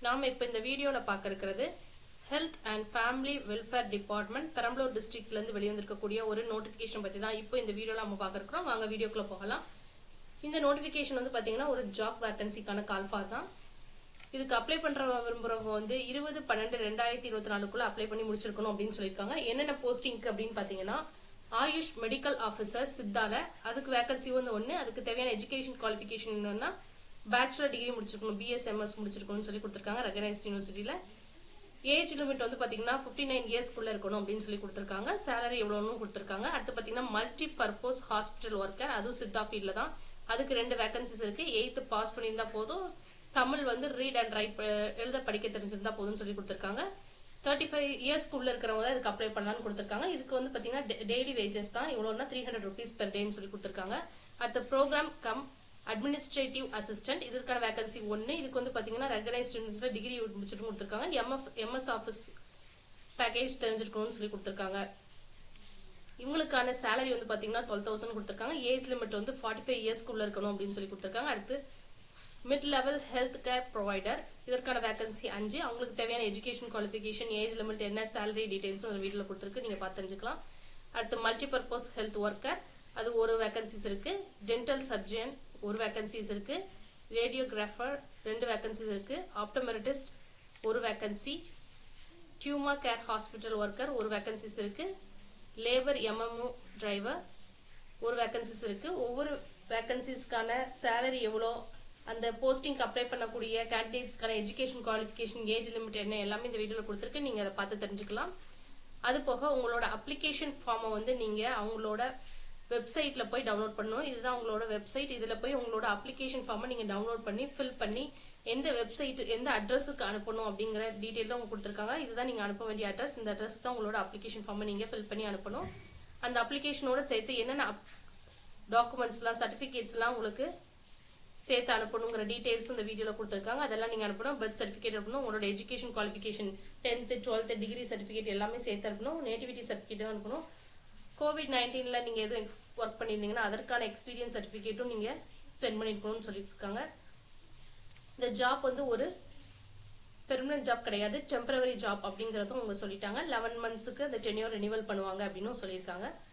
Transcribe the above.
நாம இப்போ இந்த வீடியோவில் பார்க்க இருக்கிறது health and family welfare department Perambalur டிஸ்ட்ரிக்ட்ல இருந்து வெளிவந்திருக்கக்கூடிய ஒரு நோட்டிஃபிகேஷன் பற்றி தான் இப்போ இந்த வீடியோவில் நம்ம பார்க்க இருக்கிறோம் வாங்க வீடியோக்குள்ள போகலாம் இந்த நோட்டிஃபிகேஷன் வந்து பார்த்தீங்கன்னா ஒரு ஜாப் வேக்கன்சிக்கான கால்ஃபார் தான் இதுக்கு அப்ளை பண்ற விரும்புறவங்க வந்து இருபது பன்னெண்டு ரெண்டாயிரத்தி இருபத்தி நாலுக்குள்ள அப்ளை பண்ணி முடிச்சிருக்கணும் அப்படின்னு சொல்லியிருக்காங்க என்னென்ன போஸ்டிங்க்கு அப்படின்னு பார்த்தீங்கன்னா ஆயுஷ் மெடிக்கல் ஆஃபீஸர் சித்தால அதுக்கு வேகன்சி வந்து ஒன்று அதுக்கு தேவையான எஜுகேஷன் குவாலிஃபிகேஷன் என்னன்னா பேச்சுலர் டிகிரி முடிச்சிருக்கணும் பிஎஸ்எம்எஸ் முடிச்சிருக்கணும்னு சொல்லி கொடுத்துருக்காங்க ரெகனைஸ்ட் யூனிவர்சிட்டியில ஏஜ் லிமிட் வந்து பாத்தீங்கன்னா ஃபிஃப்டி நைன் இயர்ஸ்க்குள்ள இருக்கணும் அப்படின்னு சொல்லி கொடுத்துருக்காங்க சேலரி எவ்வளோன்னு கொடுத்துருக்காங்க அடுத்து பாத்தீங்கன்னா மல்டி பர்பஸ் ஹாஸ்பிட்டல் ஒர்க்கர் அதுவும் சித்தா ஃபீல்ட்ல தான் அதுக்கு ரெண்டு வேகன்சிஸ் இருக்கு எயித்து பாஸ் பண்ணியிருந்தா போதும் தமிழ் வந்து ரீட் அண்ட் ரைட் எழுத படிக்க தெரிஞ்சிருந்தா போதும்னு சொல்லி கொடுத்துருக்காங்க தேர்ட்டி ஃபைவ் இயர்ஸ்க்கு உள்ள இருக்கிறவங்க தான் இதுக்கு அப்ளை பண்ணலாம்னு கொடுத்துருக்காங்க இதுக்கு வந்து பாத்தீங்கன்னா டெய்லி வேஜஸ் தான் இவ்வளோனா த்ரீ ஹண்ட்ரட் ருபீஸ் பெர் டேன்னு சொல்லி கொடுத்துருக்காங்க அடுத்த ப்ரோக்ராம் கம் அட்மினிஸ்ட்ரேட்டிவ் அசிஸ்டன்ட் இதற்கான வேகன்சி ஒன்று இதுக்கு வந்து பாத்தீங்கன்னா ரெகனைஸ்ட் யூனிவர்சிட்டியில் டிகிரி முடிச்சுட்டு கொடுத்துருக்காங்க எம்எஃப் எம்எஸ் ஆஃபீஸ் பேக்கேஜ் தெரிஞ்சிருக்கணும்னு சொல்லி கொடுத்துருக்காங்க இவங்களுக்கான சேலரி வந்து பாத்தீங்கன்னா டுவெல் தௌசண்ட் கொடுத்துருக்காங்க ஏஜ் லிமிட் வந்து ஃபார்ட்டி ஃபைவ் இயர்ஸ்க்குள்ள இருக்கணும் அப்படின்னு சொல்லி கொடுத்துருக்காங்க அடுத்து mid level health care provider இதற்கான வேகன்சி அஞ்சு அவங்களுக்கு தேவையான எஜுகேஷன் குவாலிஃபிகேஷன் ஏஜ் லிமிட் என்ன சேலரி டீடைல்ஸ் அந்த வீட்டில் கொடுத்துருக்கு நீங்க பார்த்து தெரிஞ்சுக்கலாம் அடுத்து மல்டிபர்பஸ் ஹெல்த் ஒர்க்கர் அது ஒரு வேகன்சிஸ் இருக்கு டென்டல் சர்ஜன் ஒரு வேகன்சிஸ் இருக்கு ரேடியோகிராஃபர் ரெண்டு வேகன்சிஸ் இருக்கு ஆப்டமெரிட்டிஸ்ட் ஒரு vacancy trauma care hospital worker ஒரு வேகன்சிஸ் இருக்கு லேபர் எம்எம்ஓ டிரைவர் ஒரு வேகன்சிஸ் இருக்கு ஒவ்வொரு வேகன்சிஸ்க்கான சேலரி எவ்வளோ அந்த போஸ்டிங்க்கு அப்ளை பண்ணக்கூடிய கேண்டிடேட்ஸ்க்கான எஜுகேஷன் குவாலிஃபிகேஷன் ஏஜ் லிமிட் என்ன எல்லாமே இந்த வீடியோவில் கொடுத்துருக்கு நீங்கள் அதை பார்த்து தெரிஞ்சுக்கலாம் அது போக உங்களோட அப்ளிகேஷன் ஃபார்மை வந்து நீங்கள் அவங்களோட வெப்சைட்ல போய் டவுன்லோட் பண்ணணும் இதுதான் உங்களோட வெப்சைட் இதுல போய் உங்களோட அப்ளிகேஷன் ஃபார்மை நீங்க டவுன்லோட் பண்ணி ஃபில் பண்ணி எந்த வெப்சைட் எந்த அட்ரஸுக்கு அனுப்பணும் அப்படிங்கிற டீட்டெயில் தான் கொடுத்துருக்காங்க இதுதான் நீங்க அனுப்ப வேண்டிய அட்ரஸ் இந்த அட்ரஸ் தான் உங்களோட அப்ளிகேஷன் ஃபார்மை நீங்க ஃபில் பண்ணி அனுப்பணும் அந்த அப்ளிகேஷனோட சேர்த்து என்னென்ன டாக்குமெண்ட்ஸ்லாம் சர்டிஃபிகேட்ஸ்லாம் உங்களுக்கு சேர்த்து அனுப்பணுங்கிற டீடைல்ஸ் இந்த வீடியோல கொடுத்துருக்காங்க அதெல்லாம் நீங்க அனுப்பணும் பர்த் சர்டிஃபிகேட் அனுப்பணும் உங்களோட education qualification tenth twelfth degree certificate எல்லாமே சேர்த்து அனுப்பணும் நேட்டிவிட்டி சர்டிஃபிகேட்டும் அனுப்பணும் கோவிட் நைன்டீன்ல நீங்க எதுவும் ஒர்க் பண்ணியிருந்தீங்கன்னா அதற்கான எக்ஸ்பீரியன்ஸ் சர்டிஃபிகேட்டும் நீங்க சென்ட் பண்ணிருக்கணும்னு சொல்லியிருக்காங்க இந்த ஜாப் வந்து ஒரு பெர்மனன்ட் ஜாப் கிடையாது டெம்பரவரி ஜாப் அப்படிங்கறதும் அவங்க சொல்லிட்டாங்க லெவன் மந்த்துக்கு அந்த டென்யூர் ரெனிவல் பண்ணுவாங்க அப்படின்னு சொல்லியிருக்காங்க